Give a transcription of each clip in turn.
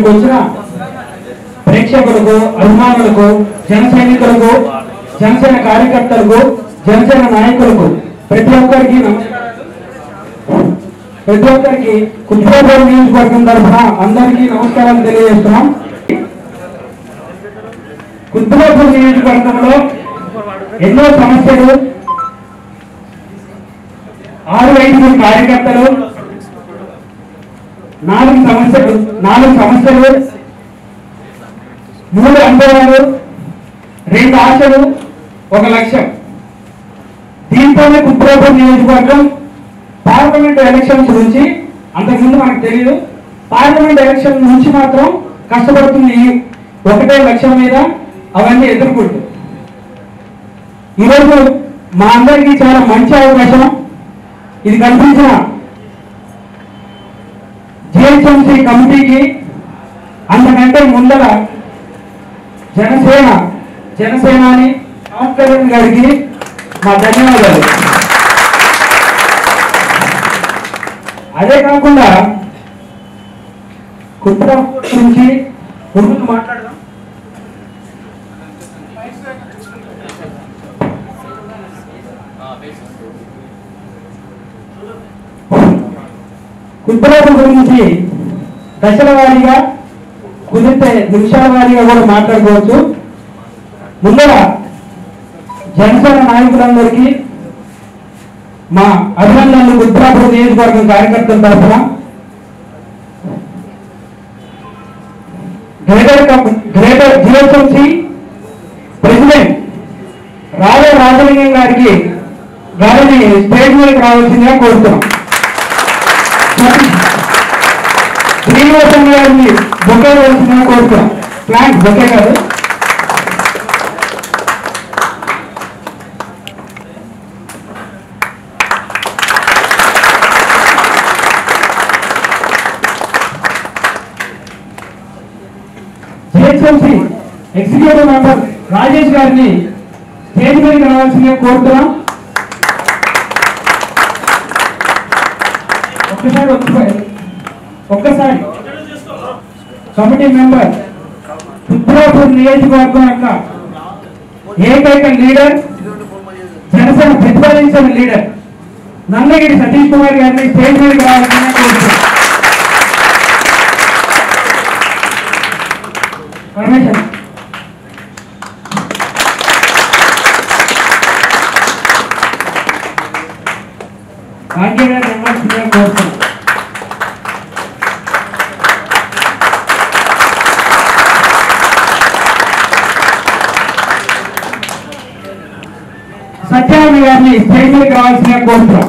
ఇక్కడికి వచ్చిన ప్రేక్షకులకు అభిమానులకు జన సైనికులకు జనసేన కార్యకర్తలకు జనసేన నాయకులకు ప్రతి ఒక్కరికి నమస్కారాలు ప్రతి ఒక్కరికి కుటుంబం నియోజకవర్గం తరఫున అందరికీ నమస్కారాలు తెలియజేస్తున్నాం కుత్బులాపూర్ నియోజకవర్గంలో ఎన్నో సమస్యలు ఆరు ఐదుగురు కార్యకర్తలు నాలుగు సమస్యలు నాలుగు సమస్యలు మూడు అనుభవాలు రెండు ఆశలు ఒక లక్ష్యం దీంతోనే కుత్బులాపూర్ నియోజకవర్గం పార్లమెంట్ ఎలక్షన్స్ నుంచి అంతకుముందు మనకు తెలియదు పార్లమెంట్ ఎలక్షన్ నుంచి మాత్రం కష్టపడుతుంది ఈ ఒకటే లక్ష్యం మీద అవన్నీ ఎదుర్కొంటూ ఈరోజు మా అందరికీ చాలా మంచి అవకాశం ఇది కల్పించిన జిహెచ్ఎంసీ కమిటీకి అంతకంటే ముందర జనసేన జనసేనాని పవన్ కళ్యాణ్ గారికి మా ధన్యవాదాలు అదే కాకుండా కుట్ర గురించి ముందుకు మాట్లాడదాం కుట్రాల గురించి దశల వారీగా కుదిరితే నిమిషాల వారీగా కూడా మాట్లాడుకోవచ్చు ముందర జనసేన నాయకులందరికీ మా అభినందనలు గుత్రాపూర్ నియోజకవర్గం కార్యకర్తల తరఫున గ్రేటర్ కం- greater GHMC president Raja Rajalingam గారికి గారిని స్టేజ్ మీదకి రావాల్సిందిగా కోరుతున్నాం శ్రీనివాసం గారిని బొకే వేయాల్సిందిగా కోరుతున్నాం ప్లాంట్ బొకే కాదు జిహెచ్ఎంసి ఎగ్జిక్యూటివ్ మెంబర్ రాజేష్ గారిని స్టేజ్ మీదకి రావాల్సిందిగా కోరుతున్నాం ఒక్కసారి వచ్చిపోయారు ఒక్కసారి కమిటీ మెంబర్ పుత్రాపూర్ నియోజకవర్గం యొక్క ఏకైక లీడర్ జనసేన ప్రతిపాదించిన లీడర్ నందగిరి సతీష్ కుమార్ గారిని స్టేజ్ మీదకి రావాల్సిందిగా కోరుతున్నాం పరమేశ్వర్ భాగ్య గారు ఇవ్వాల్సిందిగా కోరుతున్నాం సత్యారాయణ గారిని స్టేజ్ మీదకి రావాల్సిందిగా కోరుతున్నాం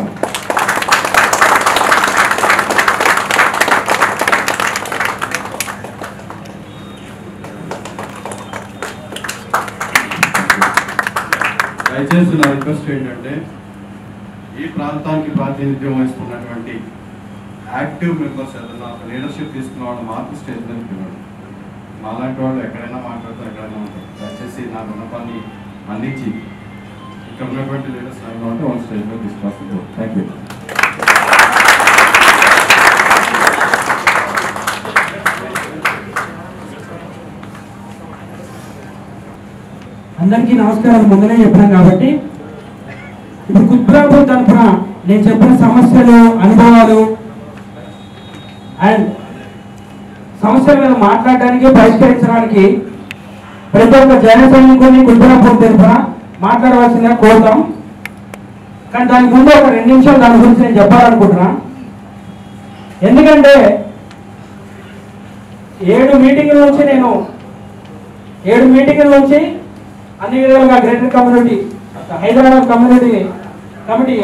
దయచేసి నా రిక్వెస్ట్ ఏంటంటే ఈ ప్రాంతానికి ప్రాతినిధ్యం వహిస్తున్నటువంటి యాక్టివ్ మెంబర్స్ ఏదైనా ఒక లీడర్షిప్ తీసుకున్న వాళ్ళు మాత్రం స్టేజ్ మీద పిల్లడు మాలాంటి వాళ్ళు ఎక్కడైనా మాట్లాడతారు ఎక్కడైనా ఉంటారు దయచేసి నా విన్నపాన్ని మన్నించి ఇక్కడ ఉన్నటువంటి లీడర్స్ ఎవరైనా ఉంటే వాళ్ళు స్టేజ్ మీద తీసుకొస్తుంది థ్యాంక్ యూ అందరికీ నమస్కారం ముందనే చెప్పాను కాబట్టి ఇప్పుడు కుత్బులాపూర్ తరఫున నేను చెప్పిన సమస్యలు అనుభవాలు అండ్ సమస్యల మీద మాట్లాడడానికి పరిష్కరించడానికి ప్రతి ఒక్క జన సైనికుని కుత్బులాపూర్ తరఫున మాట్లాడవలసిందిగా కోరుతాం కానీ దానికి ముందు ఒక రెండు నిమిషాలు దాని గురించి నేను చెప్పాలనుకుంటున్నా ఎందుకంటే ఏడు మీటింగుల నుంచి నేను ఏడు మీటింగుల నుంచి అన్ని విధాలుగా greater community Hyderabad community committee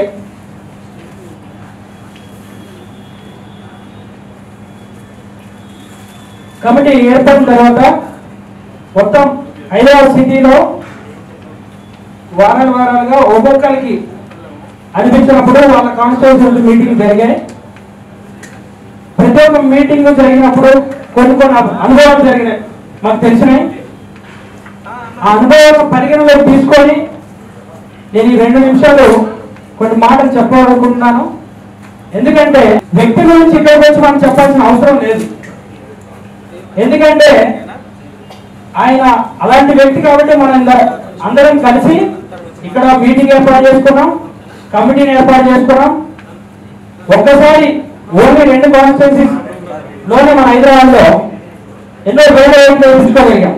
committee ఏర్పడిన తర్వాత మొత్తం హైదరాబాద్ సిటీలో వారాలు వారాలుగా ఒక్కొక్కరికి అనిపించినప్పుడు వాళ్ళ కాన్స్టిట్యూషన్ మీటింగ్ జరిగాయి ప్రతి ఒక్క మీటింగ్ జరిగినప్పుడు కొన్ని కొన్ని అనుభవాలు జరిగినాయి మాకు తెలిసినాయి ఆ అనుభవాలను పరిగణలోకి తీసుకొని నేను ఈ రెండు నిమిషాలు కొన్ని మాటలు చెప్పాలనుకుంటున్నాను ఎందుకంటే వ్యక్తి గురించి ఇక్కడికి వచ్చి మనం చెప్పాల్సిన అవసరం లేదు ఎందుకంటే ఆయన అలాంటి వ్యక్తి కాబట్టి మనం ఇంద- అందరం కలిసి ఇక్కడ మీటింగ్ ఏర్పాటు చేసుకున్నాం కమిటీని ఏర్పాటు చేసుకున్నాం ఒక్కసారి ఓన్లీ రెండు కాన్స్టిట్యూన్సీస్ లోనే మన హైదరాబాద్ లో ఎన్నో వేల ఓట్లు వేసుకోగలిగాం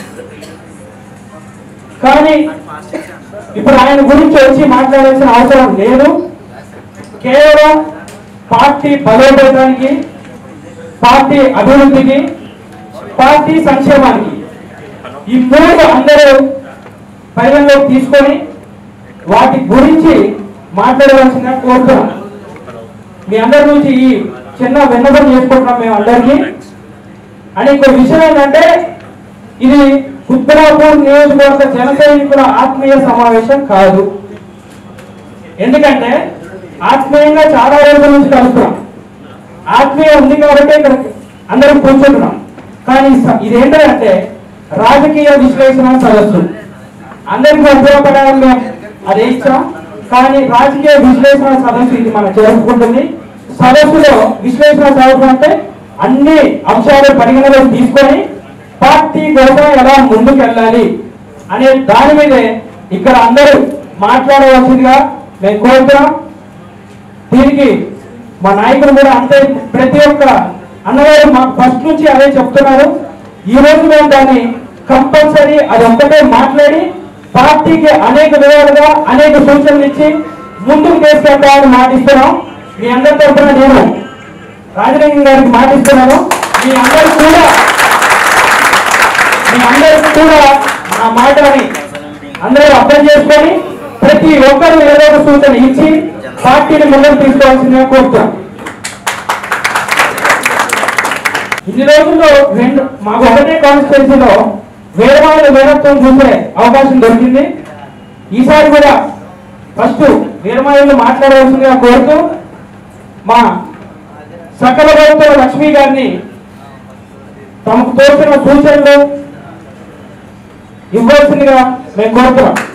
కానీ ఇప్పుడు ఆయన గురించి వచ్చి మాట్లాడాల్సిన అవసరం లేదు కేవలం పార్టీ బలోపేతానికి పార్టీ అభివృద్ధికి పార్టీ సంక్షేమానికి ఈ మూడు అందరూ పరిగణలోకి తీసుకొని వాటి గురించి మాట్లాడవలసిందిగా కోరుతున్నాం మీ అందరి నుంచి ఈ చిన్న విన్నపం చేసుకుంటున్నాం మేము అందరికీ అని ఇంకో విషయం ఏంటంటే ఇది కుత్బులాపూర్ నియోజకవర్గ జన సైనికుల ఆత్మీయ సమావేశం కాదు ఎందుకంటే ఆత్మీయంగా చాలా రోజుల నుంచి కలుస్తున్నాం ఆత్మీయ ఉంది కాబట్టి ఇక్కడ అందరం కూర్చుంటున్నాం కానీ స- ఇదేంటంటే రాజకీయ విశ్లేషణ సదస్సు అందరికీ ఉపయోగపడాలని మేము అదే ఇచ్చాం కానీ రాజకీయ విశ్లేషణ సదస్సు ఇది మనం జరుపుకుంటుంది సదస్సులో విశ్లేషణ సదస్సు అంటే అన్ని అంశాలు పరిగణలోకి తీసుకొని పార్టీ కోసం ఎలా ముందుకు వెళ్ళాలి అనే దాని మీదే ఇక్కడ అందరూ మాట్లాడవలసిందిగా మేము కోరుతున్నాం దీనికి మా నాయకులు కూడా అంతే ప్రతి ఒక్క అన్నగారు మాకు ఫస్ట్ నుంచి అదే చెప్తున్నారు ఈ రోజు మేము దాన్ని కంపల్సరీ అది ఒక్కటే మాట్లాడి పార్టీకి అనేక విధాలుగా అనేక సూచనలు ఇచ్చి ముందుకు తీసుకెళ్తామని మాటిస్తున్నాం మీ అందరి తరఫున నేను రాజలింగం గారికి మాటిస్తున్నాను మీ అందరు కూడా మీ అందరికి కూడా నా మాటని అందరూ అర్థం చేసుకొని ప్రతి ఒక్కరు ఏదో ఒక సూచన ఇచ్చి పార్టీని ముందుకు తీసుకోవాల్సిందిగా కోరుతాం ఇన్ని రోజుల్లో రెండు మాకు ఒకటే కాన్స్టిట్యున్సీలో వేరే వాళ్ళ వేరత్వం చూసే అవకాశం దొరికింది ఈసారి కూడా ఫస్ట్ వీరమాయలు మాట్లాడవలసిందిగా కోరుతూ మా సకల భక్తుల లక్ష్మి గారిని తమకు తోచిన సూచనలు ఇవ్వాల్సిందిగా మేము కోరుతున్నాం